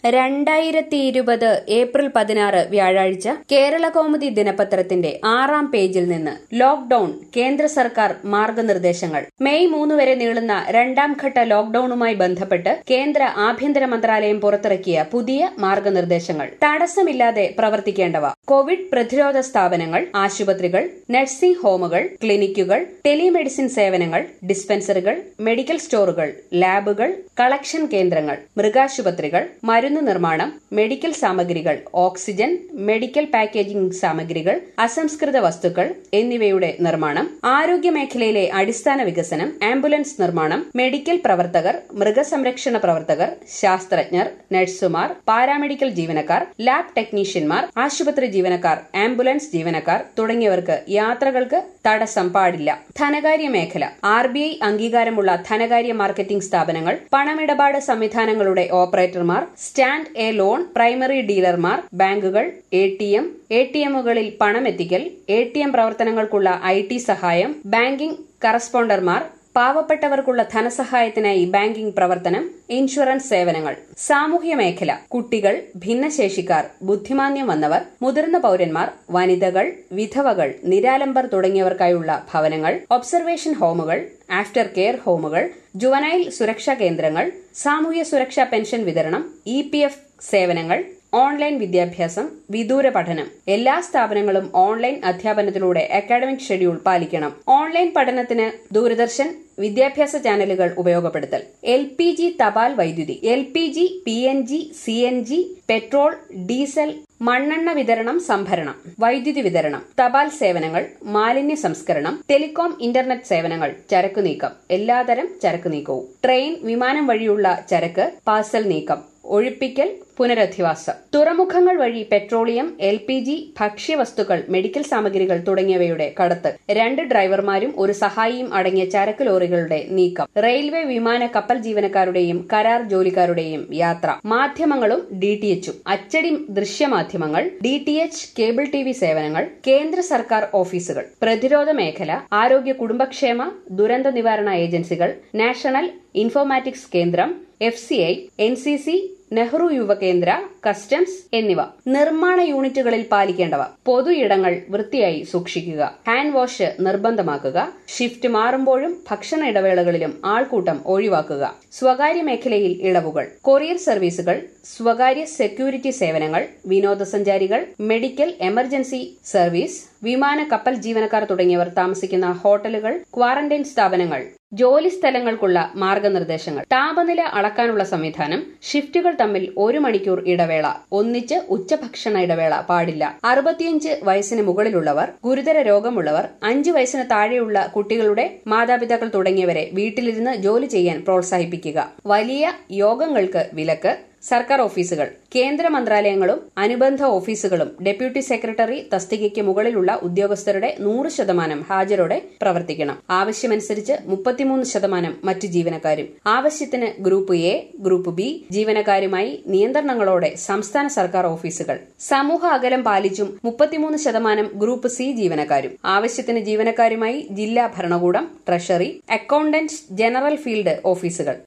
രണ്ടായിരത്തി ഇരുപത് ഏപ്രിൽ പതിനാറ് വ്യാഴാഴ്ച കേരള കൗമുദി ദിനപത്രത്തിന്റെ ആറാം പേജിൽ നിന്ന് ലോക്ഡൌൺ കേന്ദ്ര സർക്കാർ മാർഗനിർദ്ദേശങ്ങൾ മെയ് മൂന്ന് വരെ നീളുന്ന രണ്ടാം ഘട്ട ലോക്ഡൌണുമായി ബന്ധപ്പെട്ട് കേന്ദ്ര ആഭ്യന്തര മന്ത്രാലയം പുറത്തിറക്കിയ പുതിയ മാർഗനിർദ്ദേശങ്ങൾ തടസ്സമില്ലാതെ പ്രവർത്തിക്കേണ്ടവ കോവിഡ് പ്രതിരോധ സ്ഥാപനങ്ങൾ ആശുപത്രികൾ നഴ്സിംഗ് ഹോമുകൾ ക്ലിനിക്കുകൾ ടെലിമെഡിസിൻ സേവനങ്ങൾ ഡിസ്പെൻസറികൾ മെഡിക്കൽ സ്റ്റോറുകൾ ലാബുകൾ കളക്ഷൻ കേന്ദ്രങ്ങൾ മൃഗാശുപത്രികൾ മരുന്ന് നിർമ്മാണം മെഡിക്കൽ സാമഗ്രികൾ ഓക്സിജൻ മെഡിക്കൽ പാക്കേജിംഗ് സാമഗ്രികൾ അസംസ്കൃത വസ്തുക്കൾ എന്നിവയുടെ നിർമ്മാണം ആരോഗ്യ മേഖലയിലെ അടിസ്ഥാന വികസനം ആംബുലൻസ് നിർമ്മാണം മെഡിക്കൽ പ്രവർത്തകർ മൃഗസംരക്ഷണ പ്രവർത്തകർ ശാസ്ത്രജ്ഞർ നഴ്സുമാർ പാരാമെഡിക്കൽ ജീവനക്കാർ ലാബ് ടെക്നീഷ്യന്മാർ ആശുപത്രി ജീവനക്കാർ ആംബുലൻസ് ജീവനക്കാർ തുടങ്ങിയവർക്ക് യാത്രകൾക്ക് തടസ്സം പാടില്ല ധനകാര്യ മേഖല ആർ ബി ഐ അംഗീകാരമുള്ള ധനകാര്യ മാർക്കറ്റിംഗ് സ്ഥാപനങ്ങൾ പണമിടപാട് സംവിധാനങ്ങളുടെ ഓപ്പറേറ്റർമാർ സ്റ്റാൻഡ് എ ലോൺ പ്രൈമറി ഡീലർമാർ ബാങ്കുകൾ A T M A T എമ്മുകളിൽ പണമെത്തിക്കൽ എ ടി എം പ്രവർത്തനങ്ങൾക്കുള്ള ഐ ടി സഹായം ബാങ്കിംഗ് കറസ്പോണ്ടർമാർ പാവപ്പെട്ടവർക്കുള്ള ധനസഹായത്തിനായി ബാങ്കിംഗ് പ്രവർത്തനം ഇൻഷുറൻസ് സേവനങ്ങൾ സാമൂഹ്യ മേഖല കുട്ടികൾ ഭിന്നശേഷിക്കാർ ബുദ്ധിമാന്യം വന്നവർ മുതിർന്ന പൌരന്മാർ വനിതകൾ വിധവകൾ നിരാലംബർ തുടങ്ങിയവർക്കായുള്ള ഭവനങ്ങൾ ഒബ്സർവേഷൻ ഹോമുകൾ ആഫ്റ്റർ കെയർ ഹോമുകൾ ജുവനൈൽ സുരക്ഷാ കേന്ദ്രങ്ങൾ സാമൂഹ്യ സുരക്ഷാ പെൻഷൻ വിതരണം ഇ പി എഫ് സേവനങ്ങൾ ഓൺലൈൻ വിദ്യാഭ്യാസം വിദൂര പഠനം എല്ലാ സ്ഥാപനങ്ങളും ഓൺലൈൻ അധ്യാപനത്തിലൂടെ അക്കാഡമിക് ഷെഡ്യൂൾ പാലിക്കണം ഓൺലൈൻ പഠനത്തിന് ദൂരദർശൻ വിദ്യാഭ്യാസ ചാനലുകൾ ഉപയോഗപ്പെടുത്തൽ എൽ പി ജി തപാൽ വൈദ്യുതി L P G P N G C N G petrol diesel മണ്ണെണ്ണ വിതരണം സംഭരണം വൈദ്യുതി വിതരണം തപാൽ സേവനങ്ങൾ മാലിന്യ സംസ്കരണം ടെലികോം ഇന്റർനെറ്റ് സേവനങ്ങൾ ചരക്കു നീക്കം എല്ലാതരം ചരക്കു നീക്കവും ട്രെയിൻ വിമാനം വഴിയുള്ള ചരക്ക് പാർസൽ നീക്കം ഒഴിപ്പിക്കൽ പുനരധിവാസം തുറമുഖങ്ങൾ വഴി പെട്രോളിയം എൽ പി ജി ഭക്ഷ്യവസ്തുക്കൾ മെഡിക്കൽ സാമഗ്രികൾ തുടങ്ങിയവയുടെ കടത്ത് രണ്ട് ഡ്രൈവർമാരും ഒരു സഹായിയും അടങ്ങിയ ചരക്ക് ലോറികളുടെ നീക്കം റെയിൽവേ വിമാന കപ്പൽ ജീവനക്കാരുടെയും കരാർ ജോലിക്കാരുടെയും യാത്ര മാധ്യമങ്ങളും ഡി ടി എച്ചും അച്ചടി ദൃശ്യമാധ്യമങ്ങൾ D T H cable T V സേവനങ്ങൾ കേന്ദ്ര സർക്കാർ ഓഫീസുകൾ പ്രതിരോധ മേഖല ആരോഗ്യ കുടുംബക്ഷേമ ദുരന്ത നിവാരണ ഏജൻസികൾ നാഷണൽ ഇൻഫോർമാറ്റിക്സ് കേന്ദ്രം F C I N C C Nehru Yuvakendra customs എന്നിവ നിർമ്മാണ യൂണിറ്റുകളിൽ പാലിക്കേണ്ടവ പൊതു ഇടങ്ങൾ വൃത്തിയായി സൂക്ഷിക്കുക ഹാൻഡ് വാഷ് നിർബന്ധമാക്കുക ഷിഫ്റ്റ് മാറുമ്പോഴും ഭക്ഷണ ഇടവേളകളിലും ആൾക്കൂട്ടം ഒഴിവാക്കുക സ്വകാര്യ മേഖലയിൽ ഇളവുകൾ കൊറിയർ സർവീസുകൾ സ്വകാര്യ സെക്യൂരിറ്റി സേവനങ്ങൾ വിനോദസഞ്ചാരികൾ മെഡിക്കൽ എമർജൻസി സർവീസ് വിമാന കപ്പൽ ജീവനക്കാർ തുടങ്ങിയവർ താമസിക്കുന്ന ഹോട്ടലുകൾ ക്വാറന്റൈൻ സ്ഥാപനങ്ങൾ ജോലി സ്ഥലങ്ങൾക്കുള്ള മാർഗനിർദ്ദേശങ്ങൾ താപനില അളക്കാനുള്ള സംവിധാനം ഷിഫ്റ്റുകൾ തമ്മിൽ ഒരു മണിക്കൂർ ഇടവേള ഒന്നിച്ച് ഉച്ചഭക്ഷണ ഇടവേള പാടില്ല അറുപത്തിയഞ്ച് വയസ്സിന് മുകളിലുള്ളവർ ഗുരുതര രോഗമുള്ളവർ അഞ്ചു വയസ്സിന് താഴെയുള്ള കുട്ടികളുടെ മാതാപിതാക്കൾ തുടങ്ങിയവരെ വീട്ടിലിരുന്ന് ജോലി ചെയ്യാൻ പ്രോത്സാഹിപ്പിക്കുക വലിയ യോഗങ്ങൾക്ക് വിലക്ക് സർക്കാർ ഓഫീസുകൾ കേന്ദ്ര മന്ത്രാലയങ്ങളും അനുബന്ധ ഓഫീസുകളും ഡെപ്യൂട്ടി സെക്രട്ടറി തസ്തികയ്ക്ക് മുകളിലുള്ള ഉദ്യോഗസ്ഥരുടെ നൂറ് ശതമാനം ഹാജരോടെ പ്രവർത്തിക്കണം ആവശ്യമനുസരിച്ച് മുപ്പത്തിമൂന്ന് ശതമാനം മറ്റു ജീവനക്കാരും ആവശ്യത്തിന് ഗ്രൂപ്പ് എ ഗ്രൂപ്പ് ബി ജീവനക്കാരുമായി നിയന്ത്രണങ്ങളോടെ സംസ്ഥാന സർക്കാർ ഓഫീസുകൾ സമൂഹ അകലം പാലിച്ചും മുപ്പത്തിമൂന്ന് ശതമാനം ഗ്രൂപ്പ് സി ജീവനക്കാരും ആവശ്യത്തിന് ജീവനക്കാരുമായി ജില്ലാ ഭരണകൂടം ട്രഷറി അക്കൌണ്ടന്റ് ജനറൽ ഫീൽഡ് ഓഫീസുകൾ